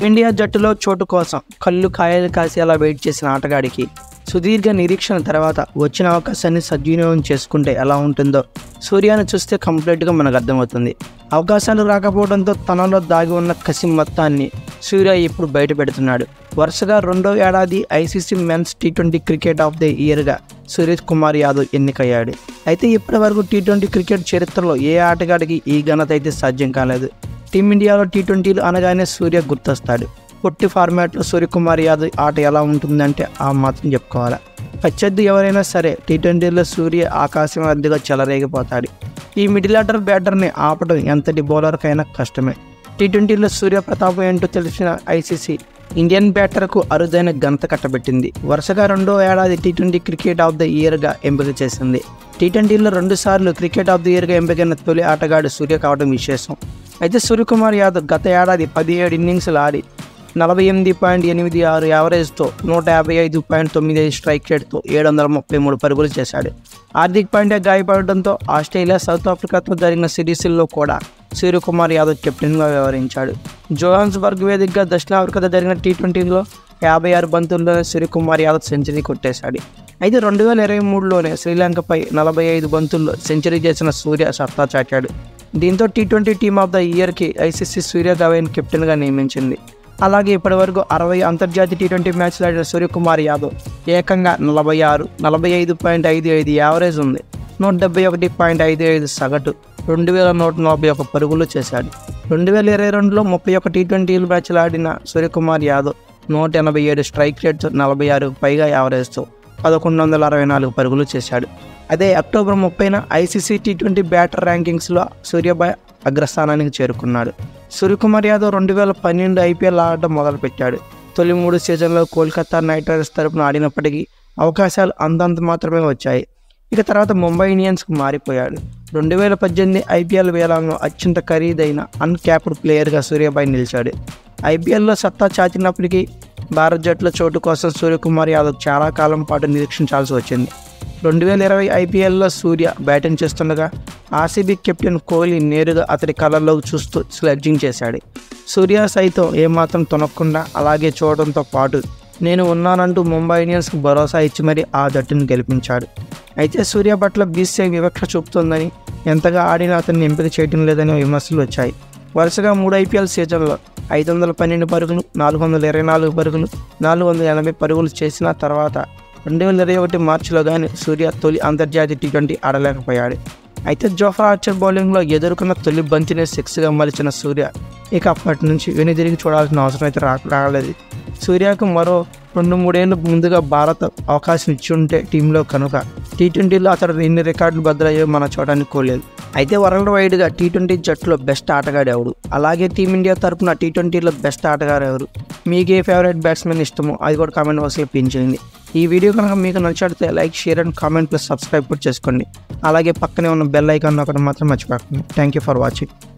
team India జట్టులో చోటు కోసం కళ్ళు కాయలు కాసేలా వెయిట్ చేసిన ఆటగాడికి సుదీర్ఘ నిరీక్షణ తర్వాత వచ్చిన అవకాశాన్ని సద్వినియోగం చేసుకుంటే ఎలా ఉంటుందో సూర్యాను చూస్తే కంప్లీట్గా మనకు అర్థమవుతుంది అవకాశాలు రాకపోవడంతో తనలో దాగి ఉన్న కసి మొత్తాన్ని సూర్య ఇప్పుడు బయట పెడుతున్నాడు వరుసగా రెండో ఏడాది ICC men's T twenty cricket of the ఇయర్గా సూర్య కుమార్ యాదవ్ ఎన్నికయ్యాడు అయితే ఇప్పటి వరకు టీ ట్వంటీ క్రికెట్ చరిత్రలో ఏ ఆటగాడికి ఈ ఘనత అయితే సాధ్యం కాలేదు టీమిండియాలో టీ ట్వంటీలు అనగానే సూర్య గుర్తొస్తాడు పొట్టి ఫార్మాట్లో సూర్యకుమార్ యాదవ్ ఆట ఎలా ఉంటుందంటే ఆ మాత్రం చెప్పుకోవాలి ప్రత్యర్థి ఎవరైనా సరే టీ ట్వంటీలో సూర్య ఆకాశం అద్దెగా చెలరేగిపోతాడు ఈ మిడిల్ ఆర్డర్ బ్యాటర్ని ఆపడం ఎంతటి బౌలర్కైనా కష్టమే టీ ట్వంటీలో సూర్య ప్రతాపం ఏంటో తెలిసిన ఐసీసీ ఇండియన్ బ్యాటర్కు అరుదైన ఘనత కట్టబెట్టింది వరుసగా రెండో ఏడాది T twenty cricket of the ఇయర్గా ఎంపిక చేసింది టీ ట్వంటీలో రెండు సార్లు క్రికెట్ ఆఫ్ ది ఇయర్గా ఎంపికైన తొలి ఆటగాడు సూర్య కావడం విశేషం అయితే సూర్యకుమార్ యాదవ్ గత ఏడాది పదిహేడు ఇన్నింగ్స్లు ఆడి నలభై ఎనిమిది పాయింట్ ఎనిమిది ఆరు యావరేజ్తో నూట యాభై ఐదు పాయింట్ తొమ్మిది ఐదు స్ట్రైక్ రేట్తో ఏడు వందల ముప్పై మూడు పరుగులు చేశాడు హార్దిక్ పాండ్యా గాయపడడంతో ఆస్ట్రేలియా సౌత్ ఆఫ్రికాతో జరిగిన సిరీస్ల్లో కూడా సూర్యకుమార్ యాదవ్ కెప్టెన్గా వ్యవహరించాడు జోహాన్స్బర్గ్ వేదికగా దక్షిణాఫ్రికాతో జరిగిన టీ ట్వంటీలో యాభై ఆరు బంతుల్లోనే సూర్యకుమార్ యాదవ్ సెంచరీ కొట్టేశాడు అయితే రెండు వేల ఇరవై మూడులోనే శ్రీలంకపై నలభై ఐదు బంతుల్లో సెంచరీ చేసిన సూర్య సత్తా చాటాడు దీంతో T twenty team of the ఇయర్కి ఐసీసీ సూర్య గవైన్ కెప్టెన్గా నియమించింది అలాగే ఇప్పటివరకు అరవై అంతర్జాతీయ టీ ట్వంటీ మ్యాచ్లు ఆడిన సూర్యకుమార్ యాదవ్ ఏకంగా నలభై ఆరు నలభై ఐదు పాయింట్ ఐదు ఐదు యావరేజ్ ఉంది నూట డెబ్బై ఒకటి పాయింట్ ఐదు ఐదు సగటు రెండు వేల నూట నలభై ఒక పరుగులు చేశాడు రెండు వేల ఇరవై రెండులో ముప్పై ఒక టీ ట్వంటీ మ్యాచ్లు ఆడిన సూర్యకుమార్ యాదవ్ నూట ఎనభై ఏడు స్ట్రైక్ రేట్తో నలభై ఆరు పైగా యావరేజ్తో పదకొండు వందల అరవై నాలుగు పరుగులు చేశాడు అదే అక్టోబర్ ముప్పైన ఐసీసీ టీ ట్వంటీ బ్యాటర్ ర్యాంకింగ్స్లో సూర్యబాయ్ అగ్రస్థానానికి చేరుకున్నాడు సూర్యకుమార్ యాదవ్ రెండు వేల పన్నెండు ఐపీఎల్ ఆడటం మొదలుపెట్టాడు తొలి మూడు సీజన్లో కోల్కతా నైట్ రైడర్స్ తరపున ఆడినప్పటికీ అవకాశాలు అంతంత మాత్రమే వచ్చాయి ఇక తర్వాత ముంబై ఇండియన్స్కు మారిపోయాడు రెండు వేల పద్దెనిమిది ఐపీఎల్ వేలంలో అత్యంత ఖరీదైన అన్క్యాప్డ్ ప్లేయర్గా సూర్యబాయ్ నిలిచాడు ఐపీఎల్లో సత్తా చాచినప్పటికీ భారత్ జట్టులో చోటు కోసం సూర్యకుమార్ యాదవ్ చాలా కాలం పాటు నిరీక్షించాల్సి వచ్చింది రెండు వేల ఇరవై ఐపీఎల్లో సూర్య బ్యాటింగ్ చేస్తుండగా ఆర్సీబీ కెప్టెన్ కోహ్లీ నేరుగా అతడి కళ్ళల్లోకి చూస్తూ స్లెడ్జింగ్ చేశాడు సూర్య సైతం ఏమాత్రం తొనక్కుండా అలాగే చూడడంతో పాటు నేను ఉన్నానంటూ ముంబై ఇండియన్స్కు భరోసా ఇచ్చి మరీ ఆ జట్టును గెలిపించాడు అయితే సూర్య పట్ల బీసీఐ వివక్ష చూపుతోందని ఎంతగా ఆడినా అతన్ని ఎంపిక చేయడం లేదని విమర్శలు వచ్చాయి వరుసగా మూడు ఐపీఎల్ సీజన్లో ఐదు వందల పన్నెండు పరుగులు నాలుగు వందల ఇరవై నాలుగు పరుగులు నాలుగు వందల ఎనభై పరుగులు చేసిన తర్వాత రెండు వేల ఇరవై ఒకటి మార్చిలో కానీ సూర్య తొలి అంతర్జాతీయ టీ ట్వంటీ ఆడలేకపోయాడు అయితే జోఫ్రా ఆర్చర్ బౌలింగ్లో ఎదుర్కొన్న తొలి బంతిని సిక్స్గా మలిచిన సూర్య ఇక అప్పటి నుంచి వెనుదిరిగి చూడాల్సిన అవసరం అయితే రా రాలేదు సూర్యకు మరో రెండు మూడేళ్ళు ముందుగా భారత్ అవకాశం ఇచ్చి ఉంటే టీంలో కనుక టీ ట్వంటీలో అతడు ఎన్ని రికార్డులు బద్దలయ్యో మన చూడడానికి కోలేదు అయితే వరల్డ్ వైడ్గా టీ ట్వంటీ జట్టులో బెస్ట్ ఆటగాడు ఎవడు అలాగే టీమిండియా తరపున టీ ట్వంటీలో బెస్ట్ ఆటగాడు ఎవరు మీకు ఏ ఫేవరెట్ బ్యాట్స్మెన్ ఇష్టమో అది కూడా కామెంట్ బాక్స్లో పిన్ చేయండి ఈ వీడియో కనుక మీకు నచ్చితే like share and comment plus subscribe కూడా చేసుకోండి అలాగే పక్కనే ఉన్న బెల్ ఐకాన్ ఒకటి మాత్రం మర్చిపోకండి థ్యాంక్ యూ ఫర్ వాచింగ్